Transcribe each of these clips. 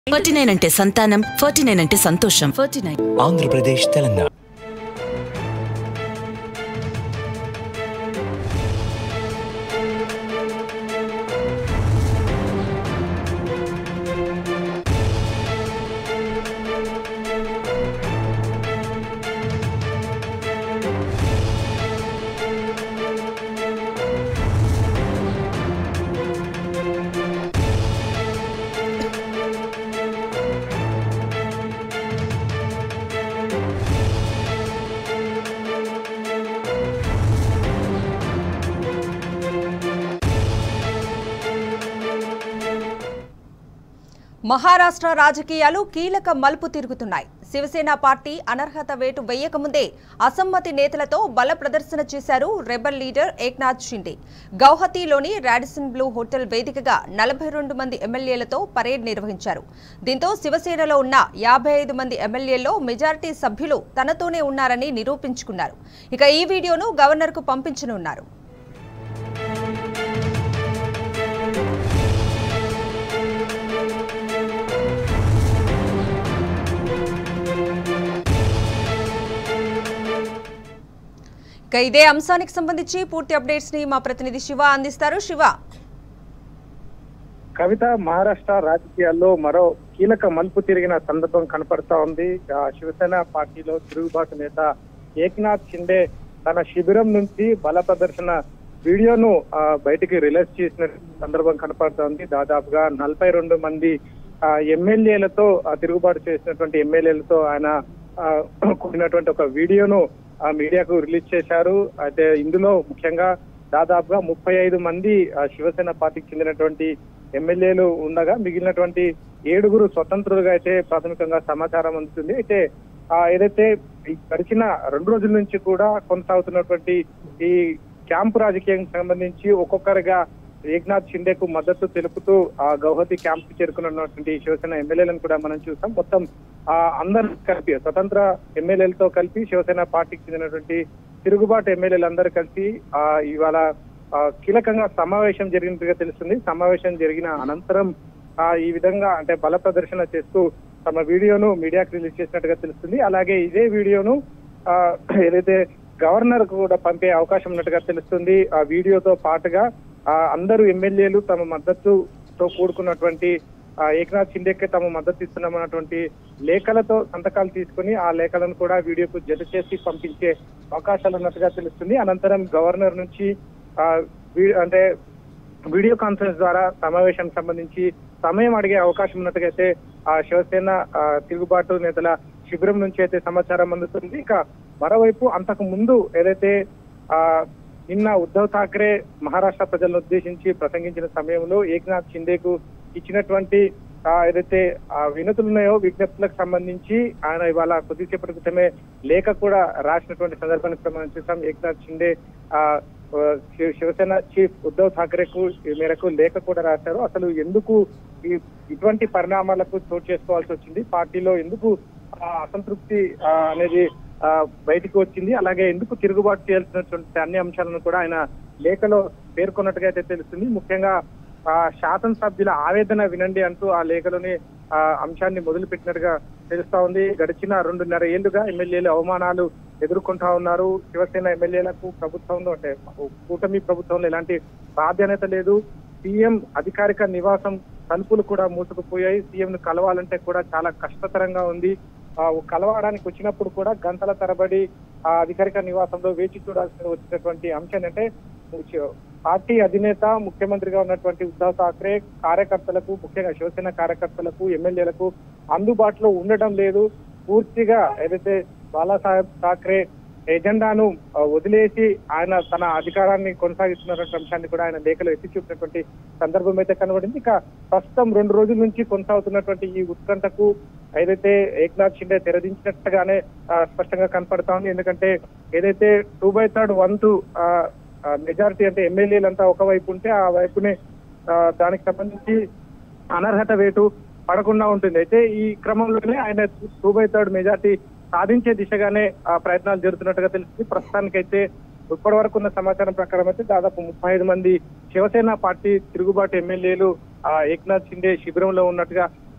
forty nine అంటే సంతానం forty nine అంటే సంతోషం ఫార్టీ నైన్ ఆంధ్రప్రదేశ్ తెలంగాణ మహారాష్ట్ర రాజకీయాలు కీలక మలుపు తిరుగుతున్నాయి శివసేన పార్టీ అనర్హత వేటు వేయకముందే అసమ్మతి నేతలతో బల ప్రదర్శన చేశారు రెబల్ లీడర్ ఏక్నాథ్ షిండే గౌహతిలోని రాడిసన్ బ్లూ హోటల్ వేదికగా నలభై రెండు మంది ఎమ్మెల్యేలతో పరేడ్ నిర్వహించారు దీంతో శివసేనలో ఉన్న యాభై ఐదు మంది ఎమ్మెల్యేల్లో మెజారిటీ సభ్యులు తనతోనే ఉన్నారని నిరూపించుకున్నారు ఇక ఈ వీడియోను గవర్నర్కు పంపించనున్నారు ఇక ఇదే అంశానికి సంబంధించి పూర్తి అప్డేట్స్ ని మా ప్రతినిధి శివ అందిస్తారు శివ కవిత మహారాష్ట్ర రాజకీయాల్లో మరో కీలక మలుపు తిరిగిన సందర్భం కనపడతా ఉంది ఆ శివసేన పార్టీలో తిరుగుబాటు నేత ఏక్నాథ్ షిండే తన శిబిరం నుంచి బల ప్రదర్శన వీడియోను ఆ, బయటికి రిలీజ్ చేసిన సందర్భం కనపడతా ఉంది దాదాపుగా నలభై రెండు మంది ఆ, ఎమ్మెల్యేలతో ఆ, తిరుగుబాటు చేసినటువంటి ఎమ్మెల్యేలతో ఆయన ఆ, కూడినటువంటి ఒక వీడియోను ఆ మీడియాకు రిలీజ్ చేశారు అయితే ఇందులో ముఖ్యంగా దాదాపుగా ముప్పై ఐదు మంది ఆ, శివసేన పార్టీకి చెందినటువంటి ఎమ్మెల్యేలు ఉండగా మిగిలినటువంటి ఏడుగురు స్వతంత్రులుగా అయితే ప్రాథమికంగా సమాచారం అందుతుంది అయితే ఆ ఏదైతే ఈ గడిచిన రెండు రోజుల నుంచి కూడా కొనసాగుతున్నటువంటి ఈ క్యాంపు రాజకీయానికి సంబంధించి ఒక్కొక్కరిగా ఏక్నాథ్ షిండేకు మద్దతు తెలుపుతూ ఆ గౌహతి క్యాంప్ కు చేరుకున్నటువంటి శివసేన ఎమ్మెల్యేలను కూడా మనం చూసాం మొత్తం ఆ అందరు కలిపి స్వతంత్ర ఎమ్మెల్యేలతో కలిపి శివసేన పార్టీకి చెందినటువంటి తిరుగుబాటు ఎమ్మెల్యేలు అందరూ కలిసి ఆ ఇవాళ ఆ, కీలకంగా సమావేశం జరిగినట్టుగా తెలుస్తుంది సమావేశం జరిగిన అనంతరం ఆ ఈ విధంగా అంటే బల ప్రదర్శన చేస్తూ తమ వీడియోను మీడియాకు రిలీజ్ చేసినట్టుగా తెలుస్తుంది అలాగే ఇదే వీడియోను ఆ ఏదైతే గవర్నర్ కూడా పంపే అవకాశం ఉన్నట్టుగా తెలుస్తుంది ఆ వీడియోతో పాటుగా ఆ అందరూ ఎమ్మెల్యేలు తమ మద్దతుతో కూడుకున్నటువంటి ఆ ఏకనాథ్ షిండేకి తమ మద్దతు ఇస్తున్నామన్నటువంటి లేఖలతో సంతకాలు తీసుకుని ఆ లేఖలను కూడా వీడియోకు జత చేసి పంపించే అవకాశాలు ఉన్నట్టుగా తెలుస్తుంది అనంతరం గవర్నర్ నుంచి ఆ వీ- అంటే వీడియో కాన్ఫరెన్స్ ద్వారా సమావేశానికి సంబంధించి సమయం అడిగే అవకాశం ఉన్నట్టుగా అయితే ఆ శివసేన ఆ, తిరుగుబాటు నేతల శిబిరం నుంచి అయితే సమాచారం అందుతుంది ఇక మరోవైపు అంతకు ముందు ఏదైతే ఆ నిన్న ఉద్ధవ్ ఠాక్రే మహారాష్ట్ర ప్రజలను ఉద్దేశించి ప్రసంగించిన సమయంలో ఏక్నాథ్ షిండేకు ఇచ్చినటువంటి ఆ, ఏదైతే ఆ వినతులు ఉన్నాయో విజ్ఞప్తులకు సంబంధించి ఆయన ఇవాళ కొద్దిసేపటి క్రితమే లేఖ కూడా రాసినటువంటి సందర్భాన్ని కూడా మనం చూసాం ఏక్నాథ్ షిండే ఆ ఆ, శివ- శివసేన చీఫ్ ఉద్ధవ్ ఠాక్రేకు ఈ మేరకు లేఖ కూడా రాశారు అసలు ఎందుకు ఈ ఇటువంటి పరిణామాలకు చోటు చేసుకోవాల్సి వచ్చింది పార్టీలో ఎందుకు ఆ, అసంతృప్తి ఆ, అనేది ఆ, బయటికి వచ్చింది అలాగే ఎందుకు తిరుగుబాటు చేయాల్సినటువంటి అన్ని అంశాలను కూడా ఆయన లేఖలో పేర్కొన్నట్టుగా అయితే తెలుస్తుంది ముఖ్యంగా ఆ శాసనసభ్యుల ఆవేదన వినండి అంటూ ఆ లేఖలోని ఆ అంశాన్ని మొదలు పెట్టినట్టుగా తెలుస్తా ఉంది గడిచిన రెండున్నర ఏళ్లుగా ఎమ్మెల్యేలు అవమానాలు ఎదుర్కొంటా ఉన్నారు శివసేన ఎమ్మెల్యేలకు ప్రభుత్వంలో అంటే కూటమి ప్రభుత్వంలో ఎలాంటి ప్రాధాన్యత లేదు సీఎం అధికారిక నివాసం తలుపులు కూడా మూసుకుపోయాయి సీఎం ను కలవాలంటే కూడా చాలా కష్టతరంగా ఉంది ఆ కలవడానికి వచ్చినప్పుడు కూడా గంటల తరబడి ఆ అధికారిక నివాసంలో వేచి చూడాల్సి వచ్చినటువంటి అంశం అంటే పార్టీ అధినేత ముఖ్యమంత్రిగా ఉన్నటువంటి ఉద్ధవ్ ఠాక్రే కార్యకర్తలకు ముఖ్యంగా శివసేన కార్యకర్తలకు ఎమ్మెల్యేలకు అందుబాటులో ఉండడం లేదు పూర్తిగా ఏదైతే బాలాసాహెబ్ ఠాక్రే ఎజెండాను ఆ, వదిలేసి ఆయన తన అధికారాన్ని కొనసాగిస్తున్నటువంటి అంశాన్ని కూడా ఆయన లేఖలో ఎత్తి చూపినటువంటి సందర్భం అయితే కనబడింది ఇక ప్రస్తుతం రెండు రోజుల నుంచి కొనసాగుతున్నటువంటి ఈ ఉత్కంఠకు ఏదైతే ఏక్నాథ్ షిండే తెరదించినట్టుగానే ఆ, స్పష్టంగా కనపడతా ఉంది ఎందుకంటే ఏదైతే టూ బై థర్డ్ వంతు మెజారిటీ అంటే ఎమ్మెల్యేలంతా ఒకవైపు ఉంటే ఆ వైపునే ఆ, దానికి సంబంధించి అనర్హత వేటు పడకుండా ఉంటుంది అయితే ఈ క్రమంలోనే ఆయన టూ బై థర్డ్ మెజార్టీ సాధించే దిశగానే ఆ ప్రయత్నాలు జరుగుతున్నట్టుగా తెలుస్తుంది ప్రస్తుతానికైతే ఇప్పటి వరకు ఉన్న సమాచారం ప్రకారం అయితే దాదాపు ముప్పై ఐదు మంది శివసేన పార్టీ తిరుగుబాటు ఎమ్మెల్యేలు ఆ ఏక్నాథ్ షిండే శిబిరంలో ఉన్నట్టుగా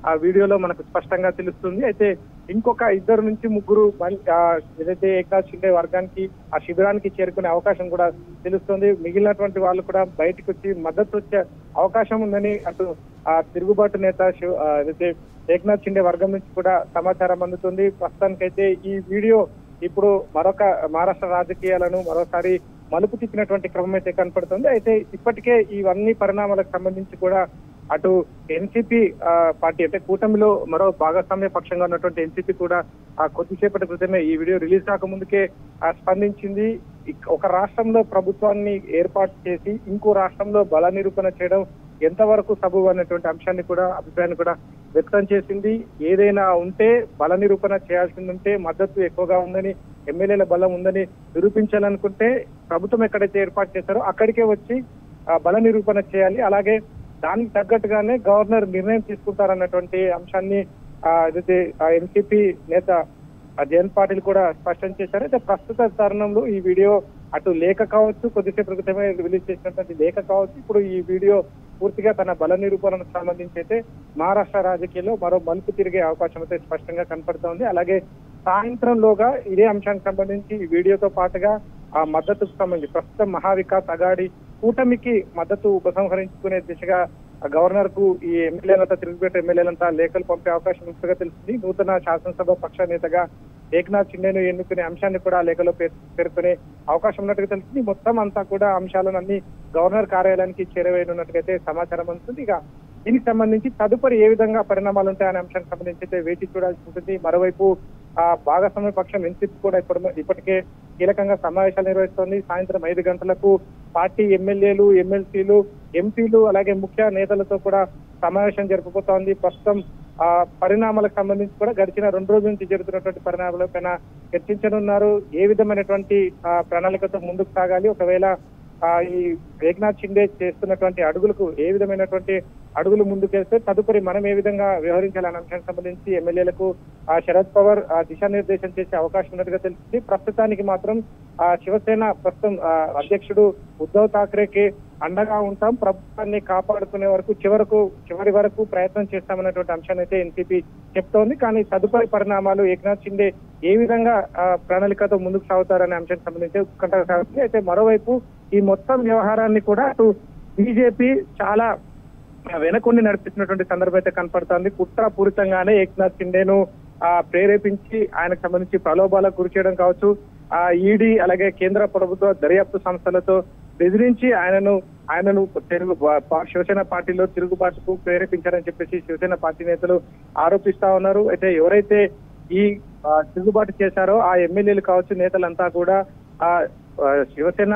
ఆ వీడియోలో మనకు స్పష్టంగా తెలుస్తుంది అయితే ఇంకొక ఇద్దరు నుంచి ముగ్గురు మల్- ఆ, ఏదైతే ఏకనాథ్ షిండే వర్గానికి ఆ శిబిరానికి చేరుకునే అవకాశం కూడా తెలుస్తుంది మిగిలినటువంటి వాళ్ళు కూడా బయటకు వచ్చి మద్దతు వచ్చే అవకాశం ఉందని అటు ఆ తిరుగుబాటు నేత శివ ఆ, ఏదైతే ఏకనాథ్ షిండే వర్గం నుంచి కూడా సమాచారం అందుతుంది ప్రస్తుతానికైతే ఈ వీడియో ఇప్పుడు మరొక మహారాష్ట్ర రాజకీయాలను మరోసారి మలుపు తిప్పినటువంటి క్రమం అయితే కనపడుతుంది అయితే ఇప్పటికే ఇవన్నీ పరిణామాలకు సంబంధించి కూడా అటు ఎన్సీపీ పార్టీ అంటే కూటమిలో మరో భాగస్వామ్య పక్షంగా ఉన్నటువంటి ఎన్సీపీ కూడా ఆ కొద్దిసేపటి క్రితమే ఈ వీడియో రిలీజ్ కాకముందుకే ఆ, స్పందించింది ఇక్- ఒక రాష్ట్రంలో ప్రభుత్వాన్ని ఏర్పాటు చేసి ఇంకో రాష్ట్రంలో బల నిరూపణ చేయడం ఎంతవరకు సబు అనేటువంటి అంశాన్ని కూడా అభిప్రాయాన్ని కూడా వ్యక్తం చేసింది ఏదైనా ఉంటే బల నిరూపణ చేయాల్సింది ఉంటే మద్దతు ఎక్కువగా ఉందని ఎమ్మెల్యేల బలం ఉందని నిరూపించాలనుకుంటే ప్రభుత్వం ఎక్కడైతే ఏర్పాటు చేశారో అక్కడికే వచ్చి ఆ, బల నిరూపణ చేయాలి అలాగే దానికి తగ్గట్టుగానే గవర్నర్ నిర్ణయం తీసుకుంటారన్నటువంటి అంశాన్ని ఆ, ఏదైతే ఎన్సీపీ నేత ఆ, జయంత్ పాటిల్ కూడా స్పష్టం చేశారు అయితే ప్రస్తుత తరుణంలో ఈ వీడియో అటు లేఖ కావచ్చు కొద్దిసేపు క్రితమే రిలీజ్ చేసినటువంటి లేఖ కావచ్చు ఇప్పుడు ఈ వీడియో పూర్తిగా తన బల నిరూపణకు సంబంధించి అయితే మహారాష్ట్ర రాజకీయాల్లో మరో మలుపు తిరిగే అవకాశం అయితే స్పష్టంగా కనపడుతోంది అలాగే సాయంత్రంలోగా ఇదే అంశానికి సంబంధించి ఈ వీడియోతో పాటుగా ఆ మద్దతుకు సంబంధించి ప్రస్తుతం మహావికాస్ అగాడి కూటమికి మద్దతు ఉపసంహరించుకునే దిశగా ఆ గవర్నర్ కు ఈ ఎమ్మెల్యేలంతా తిరుగుబెట్టే ఎమ్మెల్యేలంతా లేఖలు పంపే అవకాశం ఉన్నట్టుగా తెలిసింది నూతన శాసనసభ పక్ష నేతగా ఏకనాథ్ షిండేను ఎన్నుకునే అంశాన్ని కూడా ఆ లేఖలో పేర్- పేర్కొనే అవకాశం ఉన్నట్టుగా తెలిసింది మొత్తం అంతా కూడా అంశాలను అన్ని గవర్నర్ కార్యాలయానికి చేరవేయనున్నట్టుగా అయితే సమాచారం అందుతుంది ఇక దీనికి సంబంధించి తదుపరి ఏ విధంగా పరిణామాలు ఉంటాయనే అంశానికి సంబంధించి అయితే వేచి చూడాల్సి ఉంటుంది మరోవైపు ఆ భాగస్వామ్య పక్షం ఎన్సీపీ కూడా ఇప్పుడు ఇప్పటికే కీలకంగా సమావేశాలు నిర్వహిస్తోంది సాయంత్రం ఐదు గంటలకు పార్టీ ఎమ్మెల్యేలు ఎమ్మెల్సీలు ఎంపీలు అలాగే ముఖ్య నేతలతో కూడా సమావేశం జరపబోతోంది ప్రస్తుతం ఆ పరిణామాలకు సంబంధించి కూడా గడిచిన రెండు రోజుల నుంచి జరుగుతున్నటువంటి పరిణామాలపైన చర్చించనున్నారు ఏ విధమైనటువంటి ఆ, ప్రణాళికతో ముందుకు సాగాలి ఒకవేళ ఆ, ఈ ఏకనాథ్ షిండే చేస్తున్నటువంటి అడుగులకు ఏ విధమైనటువంటి అడుగులు ముందుకేస్తే తదుపరి మనం ఏ విధంగా వ్యవహరించాలనే అంశానికి సంబంధించి ఎమ్మెల్యేలకు ఆ, శరద్ పవార్ ఆ, దిశానిర్దేశం చేసే అవకాశం ఉన్నట్టుగా తెలిసింది ప్రస్తుతానికి మాత్రం ఆ, శివసేన ప్రస్తుతం ఆ, అధ్యక్షుడు ఉద్ధవ్ ఠాక్రేకి అండగా ఉంటాం ప్రభుత్వాన్ని కాపాడుకునే వరకు చివరకు చివరి వరకు ప్రయత్నం చేస్తామన్నటువంటి అంశాన్ని అయితే ఎన్సీపీ చెప్తోంది కానీ తదుపరి పరిణామాలు ఏకనాథ్ షిండే ఏ విధంగా ఆ, ప్రణాళికతో ముందుకు సాగుతారనే అంశానికి సంబంధించి ఉత్కంఠగా సాగుతుంది అయితే మరోవైపు ఈ మొత్తం వ్యవహారాన్ని కూడా అటు బీజేపీ చాలా వెనకొండి నడిపిస్తున్నటువంటి సందర్భం అయితే కనపడుతోంది కుట్ర పూరితంగానే ఏక్నాథ్ షిండేను ఆ ప్రేరేపించి ఆయనకు సంబంధించి ప్రలోభాలకు గురి చేయడం కావచ్చు ఆ ఈడీ అలాగే కేంద్ర ప్రభుత్వ దర్యాప్తు సంస్థలతో బెదిరించి ఆయనను ఆయనను తెలుగు పా- శివసేన పార్టీలో తిరుగుబాటుకు ప్రేరేపించారని చెప్పేసి శివసేన పార్టీ నేతలు ఆరోపిస్తా ఉన్నారు అయితే ఎవరైతే ఈ ఆ, తిరుగుబాటు చేశారో ఆ ఎమ్మెల్యేలు కావచ్చు నేతలంతా కూడా ఆ ఆ, శివసేన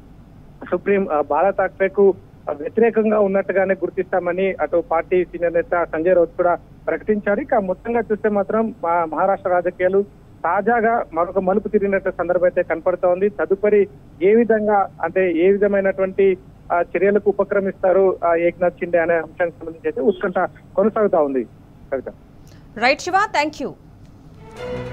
సుప్రీం ఆ, బాలా ఠాక్రేకు వ్యతిరేకంగా ఉన్నట్టుగానే గుర్తిస్తామని అటు పార్టీ సీనియర్ నేత సంజయ్ రౌత్ కూడా ప్రకటించారు ఇక మొత్తంగా చూస్తే మాత్రం మా మహారాష్ట్ర రాజకీయాలు తాజాగా మరొక మలుపు తిరిగినట్టు సందర్భం అయితే కనపడుతోంది తదుపరి ఏ విధంగా అంటే ఏ విధమైనటువంటి ఆ, చర్యలకు ఉపక్రమిస్తారు ఆ, ఏక్నాథ్ షిండే అనే అంశానికి సంబంధించి అయితే ఉత్కంఠ కొనసాగుతా ఉంది Kavitha right Shiva thank you